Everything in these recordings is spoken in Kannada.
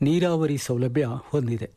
ನೀರಾವರಿ ಸೌಲಭ್ಯ ಹೊಂದಿದೆ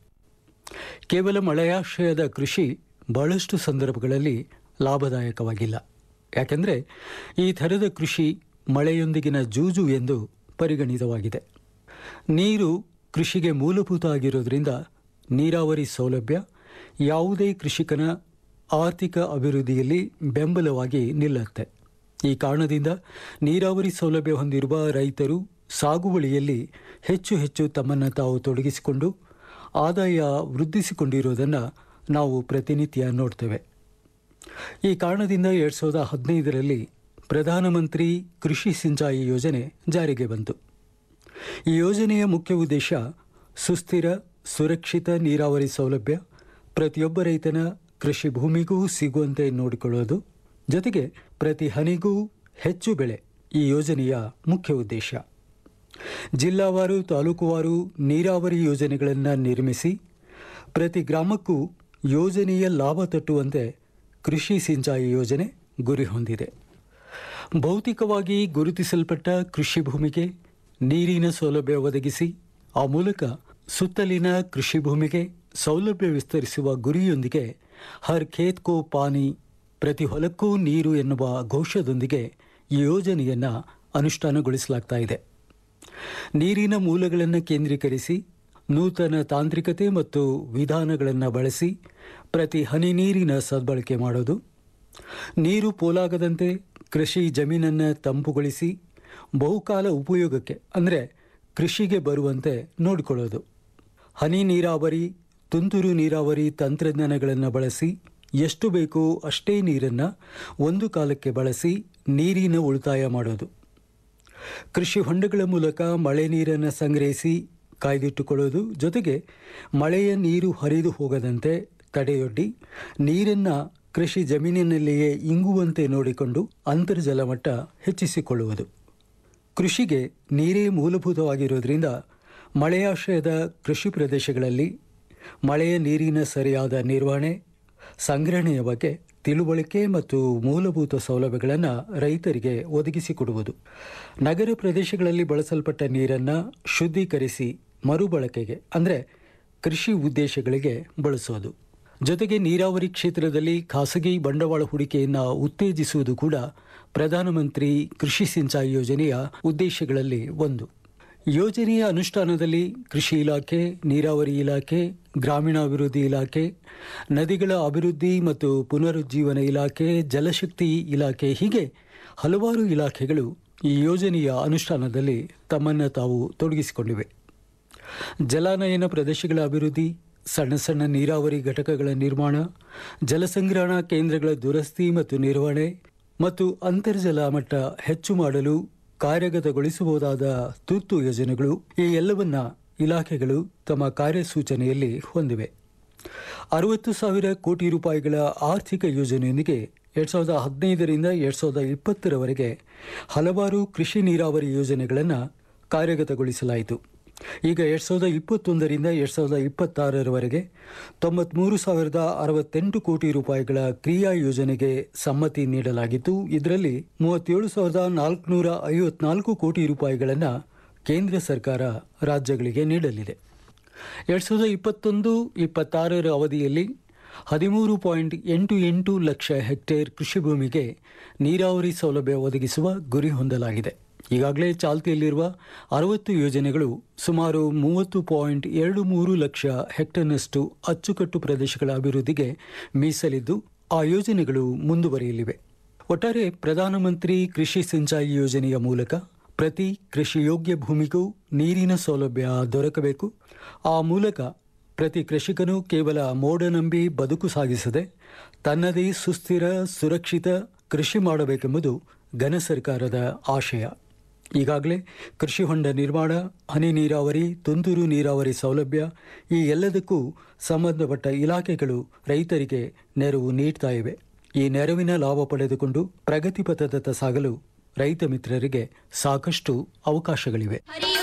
ಕೇವಲ ಮಳೆಯಾಶ್ರಯದ ಕೃಷಿ ಬಹಳಷ್ಟು ಸಂದರ್ಭಗಳಲ್ಲಿ ಲಾಭದಾಯಕವಾಗಿಲ್ಲ ಯಾಕೆಂದರೆ ಈ ಥರದ ಕೃಷಿ ಮಳೆಯೊಂದಿಗಿನ ಜೂಜು ಎಂದು ಪರಿಗಣಿತವಾಗಿದೆ ನೀರು ಕೃಷಿಗೆ ಮೂಲಭೂತ ಆಗಿರೋದ್ರಿಂದ ನೀರಾವರಿ ಸೌಲಭ್ಯ ಯಾವುದೇ ಕೃಷಿಕನ ಆರ್ಥಿಕ ಅಭಿವೃದ್ಧಿಯಲ್ಲಿ ಬೆಂಬಲವಾಗಿ ನಿಲ್ಲುತ್ತೆ ಈ ಕಾರಣದಿಂದ ನೀರಾವರಿ ಸೌಲಭ್ಯ ಹೊಂದಿರುವ ರೈತರು ಸಾಗುವಳಿಯಲ್ಲಿ ಹೆಚ್ಚು ಹೆಚ್ಚು ತಮ್ಮನ್ನು ತಾವು ತೊಡಗಿಸಿಕೊಂಡು ಆದಾಯ ವೃದ್ಧಿಸಿಕೊಂಡಿರುವುದನ್ನು ನಾವು ಪ್ರತಿನಿತ್ಯ ನೋಡ್ತೇವೆ ಈ ಕಾರಣದಿಂದ ಎರಡು ಸಾವಿರದ ಹದಿನೈದರಲ್ಲಿ ಪ್ರಧಾನಮಂತ್ರಿ ಕೃಷಿ ಸಿಂಚಾಯಿ ಯೋಜನೆ ಜಾರಿಗೆ ಬಂತು ಈ ಯೋಜನೆಯ ಮುಖ್ಯ ಉದ್ದೇಶ ಸುಸ್ಥಿರ ಸುರಕ್ಷಿತ ನೀರಾವರಿ ಸೌಲಭ್ಯ ಪ್ರತಿಯೊಬ್ಬ ರೈತನ ಕೃಷಿ ಭೂಮಿಗೂ ಸಿಗುವಂತೆ ನೋಡಿಕೊಳ್ಳೋದು ಜೊತೆಗೆ ಪ್ರತಿ ಹನಿಗೂ ಹೆಚ್ಚು ಬೆಳೆ ಈ ಯೋಜನೆಯ ಮುಖ್ಯ ಉದ್ದೇಶ ಜಿಲ್ಲಾವಾರು ತಾಲೂಕುವಾರು ನೀರಾವರಿ ಯೋಜನೆಗಳನ್ನು ನಿರ್ಮಿಸಿ ಪ್ರತಿ ಗ್ರಾಮಕ್ಕೂ ಯೋಜನೆಯ ಲಾಭ ತಟ್ಟುವಂತೆ ಕೃಷಿ ಸಿಂಚಾಯಿ ಯೋಜನೆ ಗುರಿ ಹೊಂದಿದೆ ಭೌತಿಕವಾಗಿ ಗುರುತಿಸಲ್ಪಟ್ಟ ಕೃಷಿ ಭೂಮಿಗೆ ನೀರಿನ ಸೌಲಭ್ಯ ಒದಗಿಸಿ ಆ ಮೂಲಕ ಸುತ್ತಲಿನ ಕೃಷಿ ಭೂಮಿಗೆ ಸೌಲಭ್ಯ ವಿಸ್ತರಿಸುವ ಗುರಿಯೊಂದಿಗೆ ಹರ್ ಖೇತ್ ಕೋ ಪಾನಿ ಪ್ರತಿ ಹೊಲಕ್ಕೂ ನೀರು ಎನ್ನುವ ಘೋಷದೊಂದಿಗೆ ಈ ಯೋಜನೆಯನ್ನು ಅನುಷ್ಠಾನಗೊಳಿಸಲಾಗ್ತಾ ಇದೆ ನೀರಿನ ಮೂಲಗಳನ್ನು ಕೇಂದ್ರೀಕರಿಸಿ ನೂತನ ತಾಂತ್ರಿಕತೆ ಮತ್ತು ವಿಧಾನಗಳನ್ನು ಬಳಸಿ ಪ್ರತಿ ಹನಿ ನೀರಿನ ಸದ್ಬಳಕೆ ಮಾಡೋದು ನೀರು ಪೋಲಾಗದಂತೆ ಕೃಷಿ ಜಮೀನನ್ನು ತಂಪುಗೊಳಿಸಿ ಬಹುಕಾಲ ಉಪಯೋಗಕ್ಕೆ ಅಂದರೆ ಕೃಷಿಗೆ ಬರುವಂತೆ ನೋಡಿಕೊಳ್ಳೋದು ಹನಿ ನೀರಾವರಿ ತುಂತುರು ನೀರಾವರಿ ತಂತ್ರಜ್ಞಾನಗಳನ್ನು ಬಳಸಿ ಎಷ್ಟು ಬೇಕೋ ಅಷ್ಟೇ ನೀರನ್ನು ಒಂದು ಕಾಲಕ್ಕೆ ಬಳಸಿ ನೀರಿನ ಉಳಿತಾಯ ಮಾಡೋದು ಕೃಷಿ ಹೊಂಡಗಳ ಮೂಲಕ ಮಳೆ ನೀರನ್ನು ಸಂಗ್ರಹಿಸಿ ಕಾಯ್ದಿಟ್ಟುಕೊಳ್ಳೋದು ಜೊತೆಗೆ ಮಳೆಯ ನೀರು ಹರಿದು ಹೋಗದಂತೆ ತಡೆಯೊಡ್ಡಿ ನೀರನ್ನು ಕೃಷಿ ಜಮೀನಿನಲ್ಲಿಯೇ ಇಂಗುವಂತೆ ನೋಡಿಕೊಂಡು ಅಂತರ್ಜಲ ಮಟ್ಟ ಹೆಚ್ಚಿಸಿಕೊಳ್ಳುವುದು ಕೃಷಿಗೆ ನೀರೇ ಮೂಲಭೂತವಾಗಿರೋದ್ರಿಂದ ಮಳೆಯಾಶ್ರಯದ ಕೃಷಿ ಪ್ರದೇಶಗಳಲ್ಲಿ ಮಳೆಯ ನೀರಿನ ಸರಿಯಾದ ನಿರ್ವಹಣೆ ಸಂಗ್ರಹಣೆಯ ಬಗ್ಗೆ ತಿಳುವಳಿಕೆ ಮತ್ತು ಮೂಲಭೂತ ಸೌಲಭ್ಯಗಳನ್ನು ರೈತರಿಗೆ ಒದಗಿಸಿಕೊಡುವುದು ನಗರ ಪ್ರದೇಶಗಳಲ್ಲಿ ಬಳಸಲ್ಪಟ್ಟ ನೀರನ್ನು ಶುದ್ಧೀಕರಿಸಿ ಮರುಬಳಕೆಗೆ ಅಂದರೆ ಕೃಷಿ ಉದ್ದೇಶಗಳಿಗೆ ಬಳಸೋದು ಜೊತೆಗೆ ನೀರಾವರಿ ಕ್ಷೇತ್ರದಲ್ಲಿ ಖಾಸಗಿ ಬಂಡವಾಳ ಹೂಡಿಕೆಯನ್ನು ಉತ್ತೇಜಿಸುವುದು ಕೂಡ ಪ್ರಧಾನಮಂತ್ರಿ ಕೃಷಿ ಸಿಂಚಾಯಿ ಯೋಜನೆಯ ಉದ್ದೇಶಗಳಲ್ಲಿ ಒಂದು ಯೋಜನೆಯ ಅನುಷ್ಠಾನದಲ್ಲಿ ಕೃಷಿ ಇಲಾಖೆ ನೀರಾವರಿ ಇಲಾಖೆ ಗ್ರಾಮೀಣಾಭಿವೃದ್ಧಿ ಇಲಾಖೆ ನದಿಗಳ ಅಭಿವೃದ್ಧಿ ಮತ್ತು ಪುನರುಜ್ಜೀವನ ಇಲಾಖೆ ಜಲಶಕ್ತಿ ಇಲಾಖೆ ಹೀಗೆ ಹಲವಾರು ಇಲಾಖೆಗಳು ಈ ಯೋಜನೆಯ ಅನುಷ್ಠಾನದಲ್ಲಿ ತಮ್ಮನ್ನು ತಾವು ತೊಡಗಿಸಿಕೊಂಡಿವೆ ಜಲಾನಯನ ಪ್ರದೇಶಗಳ ಅಭಿವೃದ್ಧಿ ಸಣ್ಣ ಸಣ್ಣ ನೀರಾವರಿ ಘಟಕಗಳ ನಿರ್ಮಾಣ ಜಲಸಂಗ್ರಹಣಾ ಕೇಂದ್ರಗಳ ದುರಸ್ತಿ ಮತ್ತು ನಿರ್ವಹಣೆ ಮತ್ತು ಅಂತರ್ಜಲ ಮಟ್ಟ ಹೆಚ್ಚು ಮಾಡಲು ಕಾರ್ಯಗತಗೊಳಿಸಬಹುದಾದ ತುರ್ತು ಯೋಜನೆಗಳು ಈ ಎಲ್ಲವನ್ನ ಇಲಾಖೆಗಳು ತಮ್ಮ ಕಾರ್ಯಸೂಚನೆಯಲ್ಲಿ ಹೊಂದಿವೆ ಅರವತ್ತು ಸಾವಿರ ಕೋಟಿ ರೂಪಾಯಿಗಳ ಆರ್ಥಿಕ ಯೋಜನೆಯೊಂದಿಗೆ ಎರಡ್ ಸಾವಿರದ ಹದಿನೈದರಿಂದ ಎರಡ್ ಸಾವಿರದ ಇಪ್ಪತ್ತರವರೆಗೆ ಹಲವಾರು ಕೃಷಿ ನೀರಾವರಿ ಯೋಜನೆಗಳನ್ನು ಕಾರ್ಯಗತಗೊಳಿಸಲಾಯಿತು ಈಗ ಎರಡ್ ಸಾವಿರದ ಇಪ್ಪತ್ತೊಂದರಿಂದ ಎರಡ್ ಸಾವಿರದ ಇಪ್ಪತ್ತಾರರವರೆಗೆ ತೊಂಬತ್ಮೂರು ಸಾವಿರದ ಅರವತ್ತೆಂಟು ಕೋಟಿ ರೂಪಾಯಿಗಳ ಕ್ರಿಯಾ ಯೋಜನೆಗೆ ಸಮ್ಮತಿ ನೀಡಲಾಗಿದ್ದು ಇದರಲ್ಲಿ ಮೂವತ್ತೇಳು ಸಾವಿರದ ನಾಲ್ಕುನೂರ ಐವತ್ನಾಲ್ಕು ಕೋಟಿ ರೂಪಾಯಿಗಳನ್ನು ಕೇಂದ್ರ ಸರ್ಕಾರ ರಾಜ್ಯಗಳಿಗೆ ನೀಡಲಿದೆ ಎರಡ್ ಸಾವಿರದ ಇಪ್ಪತ್ತೊಂದು ಇಪ್ಪತ್ತಾರರ ಅವಧಿಯಲ್ಲಿ ಹದಿಮೂರು ಪಾಯಿಂಟ್ ಎಂಟು ಎಂಟು ಲಕ್ಷ ಹೆಕ್ಟೇರ್ ಕೃಷಿ ಭೂಮಿಗೆ ನೀರಾವರಿ ಸೌಲಭ್ಯ ಒದಗಿಸುವ ಗುರಿ ಹೊಂದಲಾಗಿದೆ ಈಗಾಗಲೇ ಚಾಲ್ತಿಯಲ್ಲಿರುವ ಅರವತ್ತು ಯೋಜನೆಗಳು ಸುಮಾರು ಮೂವತ್ತು ಪಾಯಿಂಟ್ ಎರಡು ಮೂರು ಲಕ್ಷ ಹೆಕ್ಟರ್ನಷ್ಟು ಅಚ್ಚುಕಟ್ಟು ಪ್ರದೇಶಗಳ ಅಭಿವೃದ್ಧಿಗೆ ಮೀಸಲಿದ್ದು ಆ ಯೋಜನೆಗಳು ಮುಂದುವರಿಯಲಿವೆ ಒಟ್ಟಾರೆ ಪ್ರಧಾನಮಂತ್ರಿ ಕೃಷಿ ಸಿಂಚಾಯಿ ಯೋಜನೆಯ ಮೂಲಕ ಪ್ರತಿ ಕೃಷಿಯೋಗ್ಯ ಭೂಮಿಗೂ ನೀರಿನ ಸೌಲಭ್ಯ ದೊರಕಬೇಕು ಆ ಮೂಲಕ ಪ್ರತಿ ಕೃಷಿಕನು ಕೇವಲ ಮೋಡನಂಬಿ ಬದುಕು ಸಾಗಿಸದೆ ತನ್ನದೇ ಸುಸ್ಥಿರ ಸುರಕ್ಷಿತ ಕೃಷಿ ಮಾಡಬೇಕೆಂಬುದು ಘನ ಸರ್ಕಾರದ ಆಶಯ ಈಗಾಗಲೇ ಕೃಷಿ ಹೊಂಡ ನಿರ್ಮಾಣ ಹನಿ ನೀರಾವರಿ ತುಂತುರು ನೀರಾವರಿ ಸೌಲಭ್ಯ ಈ ಎಲ್ಲದಕ್ಕೂ ಸಂಬಂಧಪಟ್ಟ ಇಲಾಖೆಗಳು ರೈತರಿಗೆ ನೆರವು ನೀಡ್ತಾ ಇವೆ ಈ ನೆರವಿನ ಲಾಭ ಪಡೆದುಕೊಂಡು ಪ್ರಗತಿ ಪಥದತ್ತ ಸಾಗಲು ರೈತ ಮಿತ್ರರಿಗೆ ಸಾಕಷ್ಟು ಅವಕಾಶಗಳಿವೆ ಹರಿ